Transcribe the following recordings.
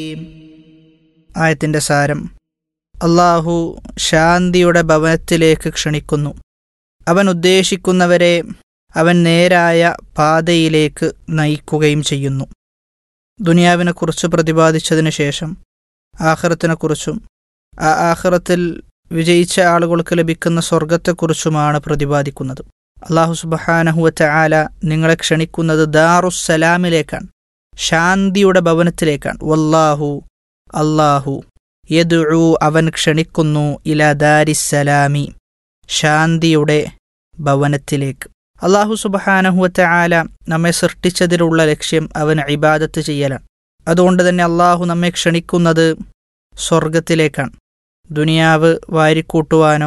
ആയത്തിൻ്റെ സാരം അള്ളാഹു ശാന്തിയുടെ ഭവനത്തിലേക്ക് ക്ഷണിക്കുന്നു അവൻ ഉദ്ദേശിക്കുന്നവരെ അവൻ നേരായ പാതയിലേക്ക് നയിക്കുകയും ചെയ്യുന്നു ദുനിയാവിനെക്കുറിച്ച് പ്രതിപാദിച്ചതിന് ശേഷം ആഖിറത്തിനെക്കുറിച്ചും ആ ആഖിറത്തിൽ വിജയിച്ച ആളുകൾക്ക് ലഭിക്കുന്ന സ്വർഗത്തെക്കുറിച്ചുമാണ് പ്രതിപാദിക്കുന്നത് അള്ളാഹു സുബഹാനഹുവറ്റ ആല നിങ്ങളെ ക്ഷണിക്കുന്നത് ദാറുസലാമിലേക്കാണ് ശാന്തിയുടെ ഭവനത്തിലേക്കാണ് വല്ലാഹു അള്ളാഹു യദുഉ അവൻ ക്ഷണിക്കുന്നു ഇല ദാരിസലാമി ശാന്തിയുടെ ഭവനത്തിലേക്ക് അള്ളാഹു സുബഹാനഹുവറ്റ ആല നമ്മെ സൃഷ്ടിച്ചതിലുള്ള ലക്ഷ്യം അവൻ ഇബാദത്ത് ചെയ്യലാണ് അതുകൊണ്ട് തന്നെ അള്ളാഹു നമ്മെ ക്ഷണിക്കുന്നത് സ്വർഗത്തിലേക്കാണ് ദുനിയാവ് വാരിക്കൂട്ടുവാനോ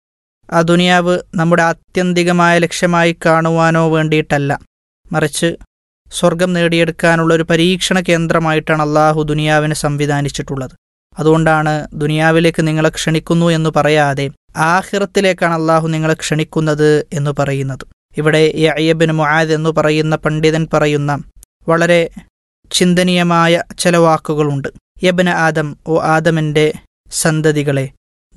ആ ദുനിയാവ് നമ്മുടെ ആത്യന്തികമായ ലക്ഷ്യമായി കാണുവാനോ വേണ്ടിയിട്ടല്ല മറിച്ച് സ്വർഗം നേടിയെടുക്കാനുള്ള ഒരു പരീക്ഷണ കേന്ദ്രമായിട്ടാണ് അള്ളാഹു ദുനിയാവിനെ സംവിധാനിച്ചിട്ടുള്ളത് അതുകൊണ്ടാണ് ദുനിയാവിലേക്ക് നിങ്ങളെ ക്ഷണിക്കുന്നു എന്ന് പറയാതെ ആഹിറത്തിലേക്കാണ് അള്ളാഹു നിങ്ങളെ ക്ഷണിക്കുന്നത് എന്ന് പറയുന്നത് ഇവിടെ യയ്യബിൻ മുആദ് എന്ന് പറയുന്ന പണ്ഡിതൻ പറയുന്ന വളരെ ചിന്തനീയമായ ചില വാക്കുകളുണ്ട് യബന ആദം ഓ ആദമിൻ്റെ സന്തതികളെ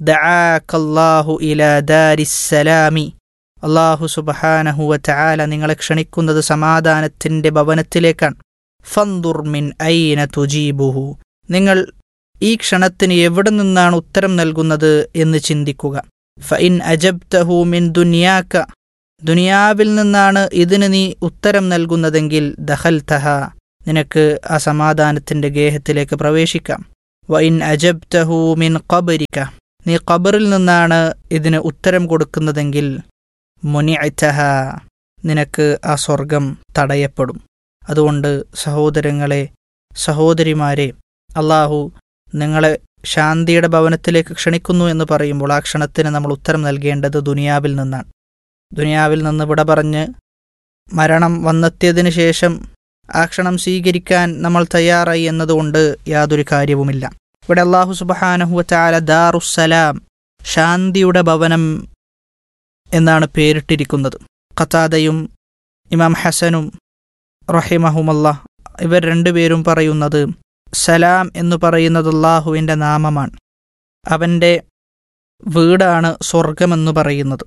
ദആക്കല്ലാഹു ഇലാ ദാരിസ്സലാമി അള്ളാഹു സുബഹാനഹുവ ചാല നിങ്ങളെ ക്ഷണിക്കുന്നത് സമാധാനത്തിൻ്റെ ഭവനത്തിലേക്കാണ് ഫന്ദുർ മിൻ ഐന തുജീബുഹു നിങ്ങൾ ഈ ക്ഷണത്തിന് എവിടെ നിന്നാണ് ഉത്തരം നൽകുന്നത് എന്ന് ചിന്തിക്കുക ഫഇൻ അജബ്തഹു മിൻ ദുനിയാക്ക ദുനിയാവിൽ നിന്നാണ് ഇതിന് നീ ഉത്തരം നൽകുന്നതെങ്കിൽ ദഹൽ തഹ നിനക്ക് ആ സമാധാനത്തിൻ്റെ ഗേഹത്തിലേക്ക് പ്രവേശിക്കാം വൈൻ അജബ്തഹു മിൻ ഖബരിക നീ ഖബറിൽ നിന്നാണ് ഇതിന് ഉത്തരം കൊടുക്കുന്നതെങ്കിൽ മുനിഅറ്റഹ നിനക്ക് ആ സ്വർഗം തടയപ്പെടും അതുകൊണ്ട് സഹോദരങ്ങളെ സഹോദരിമാരെ അള്ളാഹു നിങ്ങളെ ശാന്തിയുടെ ഭവനത്തിലേക്ക് ക്ഷണിക്കുന്നു എന്ന് പറയുമ്പോൾ ആ ക്ഷണത്തിന് നമ്മൾ ഉത്തരം നൽകേണ്ടത് ദുനിയാവിൽ നിന്നാണ് ദുനിയാവിൽ നിന്ന് വിട പറഞ്ഞ് മരണം വന്നെത്തിയതിനു ശേഷം ആ ക്ഷണം സ്വീകരിക്കാൻ നമ്മൾ തയ്യാറായി എന്നതുകൊണ്ട് യാതൊരു കാര്യവുമില്ല ഇവിടെ അള്ളാഹു സുബഹാനഹുവ ചാല ദാറുസലാം ശാന്തിയുടെ ഭവനം എന്നാണ് പേരിട്ടിരിക്കുന്നത് ഖത്താദയും ഇമാം ഹസനും റഹിമഹുമല്ല ഇവർ രണ്ടുപേരും പറയുന്നത് സലാം എന്ന് പറയുന്നത് അള്ളാഹുവിൻ്റെ നാമമാണ് അവൻ്റെ വീടാണ് സ്വർഗമെന്ന് പറയുന്നത്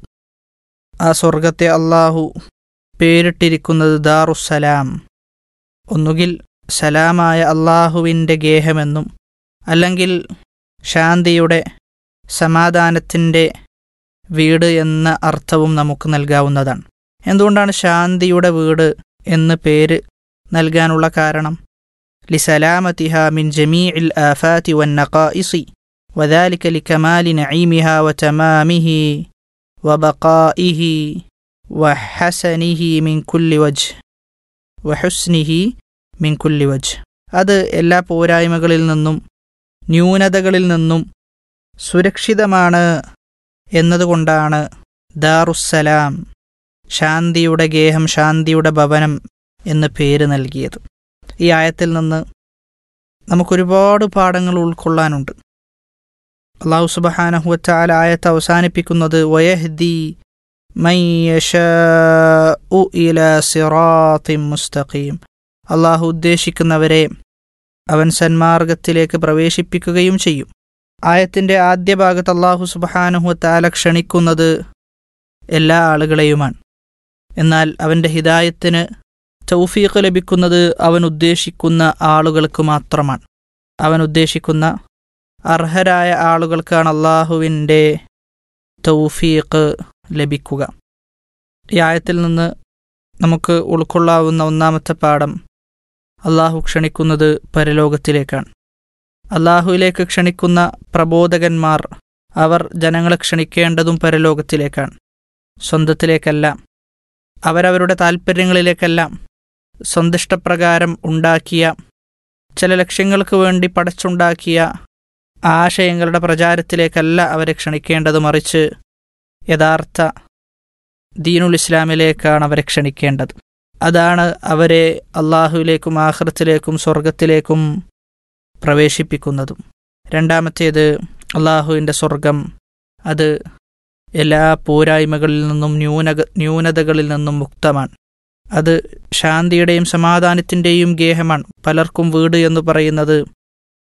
ആ സ്വർഗത്തെ അള്ളാഹു പേരിട്ടിരിക്കുന്നത് ദാറുസലാം ഒന്നുകിൽ സലാമായ അള്ളാഹുവിൻ്റെ ഗേഹമെന്നും അല്ലെങ്കിൽ ശാന്തിയുടെ സമാധാനത്തിൻ്റെ വീട് എന്ന അർത്ഥവും നമുക്ക് നൽകാവുന്നതാണ് എന്തുകൊണ്ടാണ് ശാന്തിയുടെ വീട് എന്ന് പേര് നൽകാനുള്ള കാരണം ലിസലാമത്തിഹ മിൻ ജമീഇൽ ആഫാത്തി വന്നഖായിസി وذلك لكمال نعيمها وتمامه وبقائه وحسنه من كل وجه وحسنه من كل وجه അത് എല്ലാ പോരായ്മകളിൽ നിന്നും ന്യൂനതകളിൽ നിന്നും സുരക്ഷിതമാണ് എന്നതുകൊണ്ടാണ് ദാറുസ്സലാം ശാന്തിയുടെ ഗേഹം ശാന്തിയുടെ ഭവനം എന്ന് പേര് നൽകിയത് ഈ ആയത്തിൽ നിന്ന് നമുക്കൊരുപാട് പാഠങ്ങൾ ഉൾക്കൊള്ളാനുണ്ട് അള്ളാഹു സുബഹാനഹുവച്ചാൽ ആയത്ത് അവസാനിപ്പിക്കുന്നത് വയഹ്ദി മുസ്തഖീം അള്ളാഹു ഉദ്ദേശിക്കുന്നവരെ അവൻ സന്മാർഗത്തിലേക്ക് പ്രവേശിപ്പിക്കുകയും ചെയ്യും ആയത്തിൻ്റെ ആദ്യ ഭാഗത്ത് അള്ളാഹു സുബഹാനുഹുത്താല ക്ഷണിക്കുന്നത് എല്ലാ ആളുകളെയുമാണ് എന്നാൽ അവൻ്റെ ഹിദായത്തിന് തൗഫീഖ് ലഭിക്കുന്നത് അവൻ ഉദ്ദേശിക്കുന്ന ആളുകൾക്ക് മാത്രമാണ് അവൻ ഉദ്ദേശിക്കുന്ന അർഹരായ ആളുകൾക്കാണ് അള്ളാഹുവിൻ്റെ തൗഫീഖ് ലഭിക്കുക ഈ ആയത്തിൽ നിന്ന് നമുക്ക് ഉൾക്കൊള്ളാവുന്ന ഒന്നാമത്തെ പാഠം അള്ളാഹു ക്ഷണിക്കുന്നത് പരലോകത്തിലേക്കാണ് അള്ളാഹുവിലേക്ക് ക്ഷണിക്കുന്ന പ്രബോധകന്മാർ അവർ ജനങ്ങളെ ക്ഷണിക്കേണ്ടതും പരലോകത്തിലേക്കാണ് സ്വന്തത്തിലേക്കല്ല അവരവരുടെ താൽപ്പര്യങ്ങളിലേക്കല്ല സ്വന്തിഷ്ടപ്രകാരം ഉണ്ടാക്കിയ ചില ലക്ഷ്യങ്ങൾക്ക് വേണ്ടി പടച്ചുണ്ടാക്കിയ ആശയങ്ങളുടെ പ്രചാരത്തിലേക്കല്ല അവരെ ക്ഷണിക്കേണ്ടത് മറിച്ച് യഥാർത്ഥ ദീനുൽ ഇസ്ലാമിലേക്കാണ് അവരെ ക്ഷണിക്കേണ്ടത് അതാണ് അവരെ അള്ളാഹുവിലേക്കും ആഹ്റത്തിലേക്കും സ്വർഗത്തിലേക്കും പ്രവേശിപ്പിക്കുന്നതും രണ്ടാമത്തേത് അള്ളാഹുവിൻ്റെ സ്വർഗം അത് എല്ലാ പോരായ്മകളിൽ നിന്നും ന്യൂനക ന്യൂനതകളിൽ നിന്നും മുക്തമാണ് അത് ശാന്തിയുടെയും സമാധാനത്തിൻ്റെയും ഗേഹമാണ് പലർക്കും വീട് എന്ന് പറയുന്നത്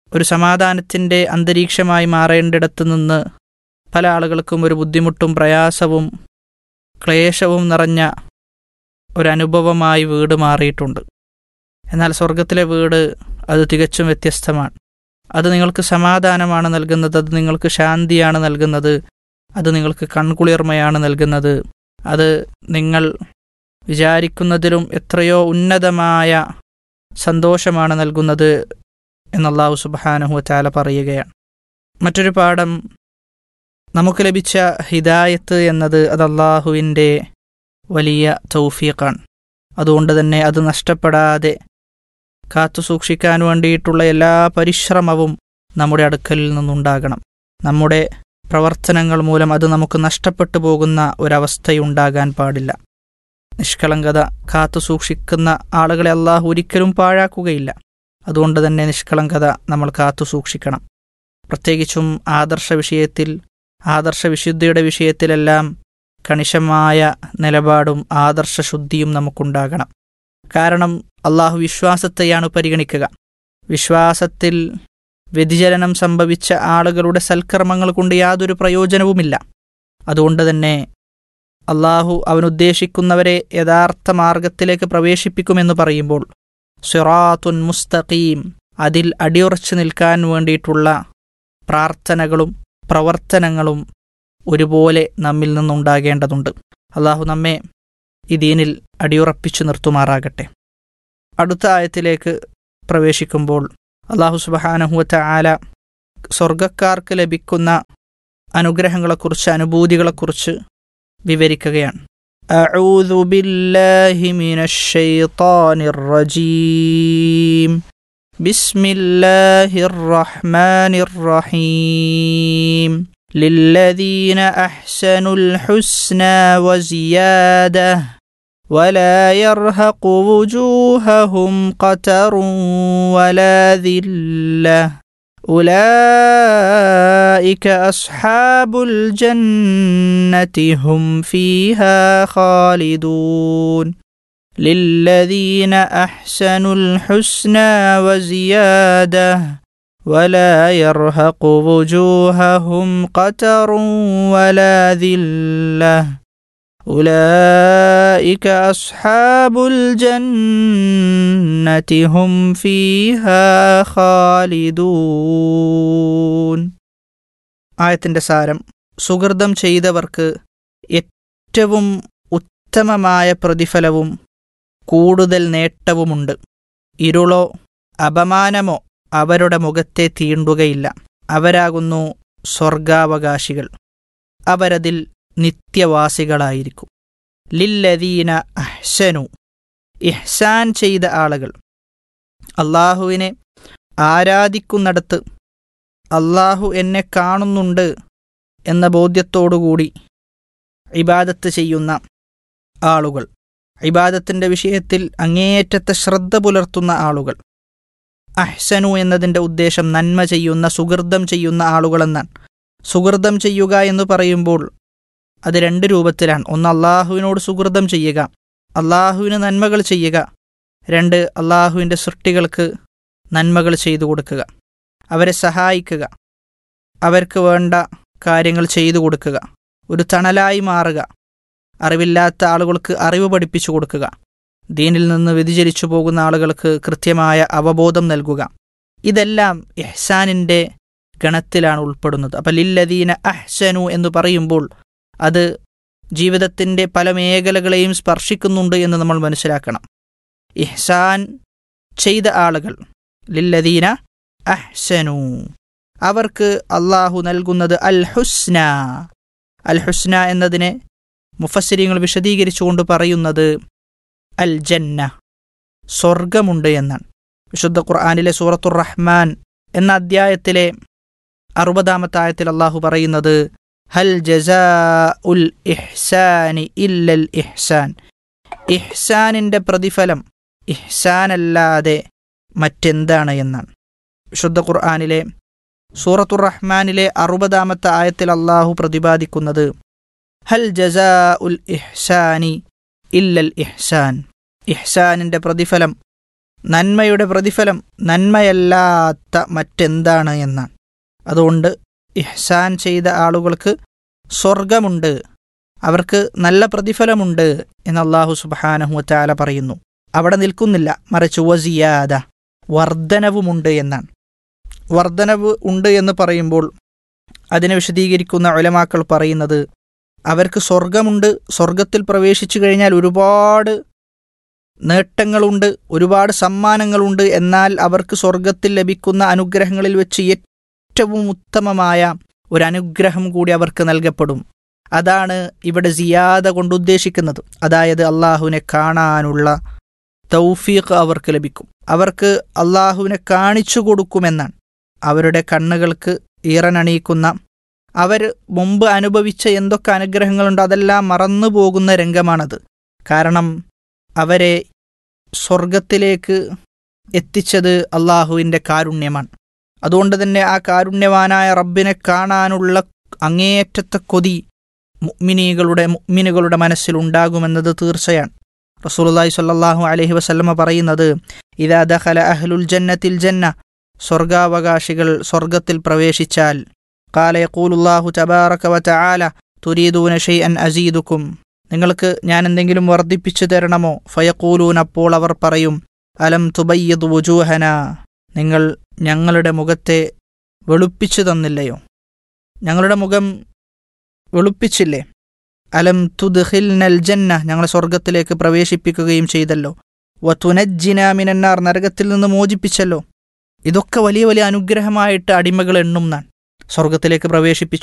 ഒരു സമാധാനത്തിൻ്റെ അന്തരീക്ഷമായി മാറേണ്ടിടത്ത് നിന്ന് പല ആളുകൾക്കും ഒരു ബുദ്ധിമുട്ടും പ്രയാസവും ക്ലേശവും നിറഞ്ഞ ഒരനുഭവമായി വീട് മാറിയിട്ടുണ്ട് എന്നാൽ സ്വർഗത്തിലെ വീട് അത് തികച്ചും വ്യത്യസ്തമാണ് അത് നിങ്ങൾക്ക് സമാധാനമാണ് നൽകുന്നത് അത് നിങ്ങൾക്ക് ശാന്തിയാണ് നൽകുന്നത് അത് നിങ്ങൾക്ക് കൺകുളിർമയാണ് നൽകുന്നത് അത് നിങ്ങൾ വിചാരിക്കുന്നതിലും എത്രയോ ഉന്നതമായ സന്തോഷമാണ് നൽകുന്നത് എന്നല്ലാഹു സുബാനഹു ചാല പറയുകയാണ് മറ്റൊരു പാഠം നമുക്ക് ലഭിച്ച ഹിദായത്ത് എന്നത് അത് അള്ളാഹുവിൻ്റെ വലിയ തൗഫീഖാണ് അതുകൊണ്ട് തന്നെ അത് നഷ്ടപ്പെടാതെ കാത്തു സൂക്ഷിക്കാൻ വേണ്ടിയിട്ടുള്ള എല്ലാ പരിശ്രമവും നമ്മുടെ അടുക്കലിൽ നിന്നുണ്ടാകണം നമ്മുടെ പ്രവർത്തനങ്ങൾ മൂലം അത് നമുക്ക് നഷ്ടപ്പെട്ടു പോകുന്ന ഒരവസ്ഥയുണ്ടാകാൻ പാടില്ല നിഷ്കളങ്കത കാത്തു സൂക്ഷിക്കുന്ന ആളുകളെ അള്ളാഹു ഒരിക്കലും പാഴാക്കുകയില്ല അതുകൊണ്ട് തന്നെ നിഷ്കളങ്കത നമ്മൾ കാത്തു സൂക്ഷിക്കണം പ്രത്യേകിച്ചും ആദർശ വിഷയത്തിൽ ആദർശ വിശുദ്ധിയുടെ വിഷയത്തിലെല്ലാം കണിശമായ നിലപാടും ആദർശശുദ്ധിയും നമുക്കുണ്ടാകണം കാരണം അള്ളാഹു വിശ്വാസത്തെയാണ് പരിഗണിക്കുക വിശ്വാസത്തിൽ വ്യതിചലനം സംഭവിച്ച ആളുകളുടെ സൽക്കർമ്മങ്ങൾ കൊണ്ട് യാതൊരു പ്രയോജനവുമില്ല അതുകൊണ്ട് തന്നെ അള്ളാഹു അവനുദ്ദേശിക്കുന്നവരെ യഥാർത്ഥ മാർഗത്തിലേക്ക് പ്രവേശിപ്പിക്കുമെന്ന് പറയുമ്പോൾ സിറാത്തുൻ മുസ്തഖീം അതിൽ അടിയുറച്ചു നിൽക്കാൻ വേണ്ടിയിട്ടുള്ള പ്രാർത്ഥനകളും പ്രവർത്തനങ്ങളും ഒരുപോലെ നമ്മിൽ നിന്നുണ്ടാകേണ്ടതുണ്ട് അള്ളാഹു നമ്മെ ഈ ദീനിൽ അടിയുറപ്പിച്ചു നിർത്തുമാറാകട്ടെ അടുത്ത ആയത്തിലേക്ക് പ്രവേശിക്കുമ്പോൾ അള്ളാഹു സുബഹാനഹുവറ്റ ആല സ്വർഗക്കാർക്ക് ലഭിക്കുന്ന അനുഗ്രഹങ്ങളെക്കുറിച്ച് അനുഭൂതികളെക്കുറിച്ച് വിവരിക്കുകയാണ് أعوذ بالله من الشيطان الرجيم بسم الله الرحمن الرحيم للذين أحسنوا الحسنى وزيادة ولا يرهق وجوههم قتر ولا ذلة أولئك أصحاب الجنة هم فيها خالدون للذين أحسنوا الحسنى وزيادة ولا يرهق وجوههم قتر ولا ذلة أولئك أصحاب الجنة هم فيها خالدون ആയത്തിൻ്റെ സാരം സുഹൃതം ചെയ്തവർക്ക് ഏറ്റവും ഉത്തമമായ പ്രതിഫലവും കൂടുതൽ നേട്ടവുമുണ്ട് ഇരുളോ അപമാനമോ അവരുടെ മുഖത്തെ തീണ്ടുകയില്ല അവരാകുന്നു സ്വർഗാവകാശികൾ അവരതിൽ നിത്യവാസികളായിരിക്കും ലില്ലദീന അഹ്സനു ഇഹ്സാൻ ചെയ്ത ആളുകൾ അള്ളാഹുവിനെ ആരാധിക്കുന്നിടത്ത് അള്ളാഹു എന്നെ കാണുന്നുണ്ട് എന്ന ബോധ്യത്തോടുകൂടി ഇബാദത്ത് ചെയ്യുന്ന ആളുകൾ ഇബാദത്തിൻ്റെ വിഷയത്തിൽ അങ്ങേയറ്റത്തെ ശ്രദ്ധ പുലർത്തുന്ന ആളുകൾ അഹ്സനു എന്നതിൻ്റെ ഉദ്ദേശം നന്മ ചെയ്യുന്ന സുഹൃതം ചെയ്യുന്ന ആളുകളെന്നാണ് സുഹൃതം ചെയ്യുക എന്ന് പറയുമ്പോൾ അത് രണ്ട് രൂപത്തിലാണ് ഒന്ന് അള്ളാഹുവിനോട് സുഹൃതം ചെയ്യുക അള്ളാഹുവിന് നന്മകൾ ചെയ്യുക രണ്ട് അള്ളാഹുവിൻ്റെ സൃഷ്ടികൾക്ക് നന്മകൾ ചെയ്തു കൊടുക്കുക അവരെ സഹായിക്കുക അവർക്ക് വേണ്ട കാര്യങ്ങൾ ചെയ്തു കൊടുക്കുക ഒരു തണലായി മാറുക അറിവില്ലാത്ത ആളുകൾക്ക് അറിവ് പഠിപ്പിച്ചു കൊടുക്കുക ദീനിൽ നിന്ന് വ്യതിചലിച്ചു പോകുന്ന ആളുകൾക്ക് കൃത്യമായ അവബോധം നൽകുക ഇതെല്ലാം ഇഹ്സാനിൻ്റെ ഗണത്തിലാണ് ഉൾപ്പെടുന്നത് അപ്പം ലില്ലദീന അഹ്സനു എന്ന് പറയുമ്പോൾ അത് ജീവിതത്തിൻ്റെ പല മേഖലകളെയും സ്പർശിക്കുന്നുണ്ട് എന്ന് നമ്മൾ മനസ്സിലാക്കണം ഇഹ്സാൻ ചെയ്ത ആളുകൾ ലില്ലദീന അഹ്സനു അവർക്ക് അള്ളാഹു നൽകുന്നത് അൽ ഹുസ്ന അൽ ഹുസ്ന എന്നതിനെ മുഫസ്സിരിങ്ങൾ വിശദീകരിച്ചുകൊണ്ട് പറയുന്നത് അൽ ജന്ന സ്വർഗമുണ്ട് എന്നാണ് വിശുദ്ധ ഖുർആാനിലെ സൂറത്തുർ റഹ്മാൻ എന്ന അധ്യായത്തിലെ അറുപതാമത്തെ ആയത്തിൽ അള്ളാഹു പറയുന്നത് ഹൽ ജസാ ഉൽ ഇഹ്സാനി ഇല്ലൽ ഇഹ്സാൻ ഇഹ്സാനിൻ്റെ പ്രതിഫലം ഇഹ്സാനല്ലാതെ മറ്റെന്താണ് എന്നാണ് വിശുദ്ധ ഖുർആാനിലെ സൂറത്തുർ റഹ്മാനിലെ അറുപതാമത്തെ ആയത്തിൽ അള്ളാഹു പ്രതിപാദിക്കുന്നത് ഹൽ ജസാ ഉൽ ഇഹ്സാനി ഇല്ലൽ ഇഹ്സാൻ ഇഹ്സാനിൻ്റെ പ്രതിഫലം നന്മയുടെ പ്രതിഫലം നന്മയല്ലാത്ത മറ്റെന്താണ് എന്നാണ് അതുകൊണ്ട് ഇഹ്സാൻ ചെയ്ത ആളുകൾക്ക് സ്വർഗമുണ്ട് അവർക്ക് നല്ല പ്രതിഫലമുണ്ട് എന്ന് അള്ളാഹു സുബാനഹുവറ്റാല പറയുന്നു അവിടെ നിൽക്കുന്നില്ല മറിച്ച് വസിയാദ വർധനവുമുണ്ട് എന്നാണ് വർധനവ് ഉണ്ട് എന്ന് പറയുമ്പോൾ അതിനെ വിശദീകരിക്കുന്ന ഉലമാക്കൾ പറയുന്നത് അവർക്ക് സ്വർഗമുണ്ട് സ്വർഗത്തിൽ പ്രവേശിച്ചു കഴിഞ്ഞാൽ ഒരുപാട് നേട്ടങ്ങളുണ്ട് ഒരുപാട് സമ്മാനങ്ങളുണ്ട് എന്നാൽ അവർക്ക് സ്വർഗത്തിൽ ലഭിക്കുന്ന അനുഗ്രഹങ്ങളിൽ വെച്ച് ഏറ്റവും ഉത്തമമായ ഒരു അനുഗ്രഹം കൂടി അവർക്ക് നൽകപ്പെടും അതാണ് ഇവിടെ സിയാദ കൊണ്ട് ഉദ്ദേശിക്കുന്നത് അതായത് അള്ളാഹുവിനെ കാണാനുള്ള തൗഫീഖ് അവർക്ക് ലഭിക്കും അവർക്ക് അള്ളാഹുവിനെ കാണിച്ചു കൊടുക്കുമെന്നാണ് അവരുടെ കണ്ണുകൾക്ക് ഈറനണിയിക്കുന്ന അവർ മുമ്പ് അനുഭവിച്ച എന്തൊക്കെ അനുഗ്രഹങ്ങളുണ്ടോ അതെല്ലാം മറന്നു പോകുന്ന രംഗമാണത് കാരണം അവരെ സ്വർഗത്തിലേക്ക് എത്തിച്ചത് അള്ളാഹുവിൻ്റെ കാരുണ്യമാണ് അതുകൊണ്ട് തന്നെ ആ കാരുണ്യവാനായ റബ്ബിനെ കാണാനുള്ള അങ്ങേയറ്റത്തെ കൊതി മുഅ്മിനീകളുടെ മുഅ്മിനുകളുടെ മനസ്സിലുണ്ടാകുമെന്നത് തീർച്ചയാണ് റസൂലുള്ളാഹി സ്വല്ലല്ലാഹു അലൈഹി വസല്ലമ പറയുന്നത് ഇദാ ദഖല അഹ്ലുൽ ജന്നത്തിൽ ജന്ന സ്വർഗാവകാശികൾ സ്വർഗത്തിൽ പ്രവേശിച്ചാൽ കാല യഖൂലുല്ലാഹു തബാറക വതആല തുരീദൂന ഷൈഅൻ അസീദുക്കും നിങ്ങൾക്ക് ഞാൻ എന്തെങ്കിലും വർദ്ധിപ്പിച്ചു തരണമോ ഫയഖൂലൂൻ അപ്പോൾ അവർ പറയും അലം തുബയ്യദ് വുജൂഹന നിങ്ങൾ ഞങ്ങളുടെ മുഖത്തെ വെളുപ്പിച്ചു തന്നില്ലയോ ഞങ്ങളുടെ മുഖം വെളുപ്പിച്ചില്ലേ അലം തുദ്ഹിൽനൽ ജന്ന ഞങ്ങളെ സ്വർഗത്തിലേക്ക് പ്രവേശിപ്പിക്കുകയും ചെയ്തല്ലോ വതുനജ്ജിന മിനന്നാർ നരകത്തിൽ നിന്ന് മോചിപ്പിച്ചല്ലോ ഇതൊക്കെ വലിയ വലിയ അനുഗ്രഹമായിട്ട് അടിമകൾ എണ്ണും നാൻ സ്വർഗത്തിലേക്ക് പ്രവേശിപ്പിച്ചു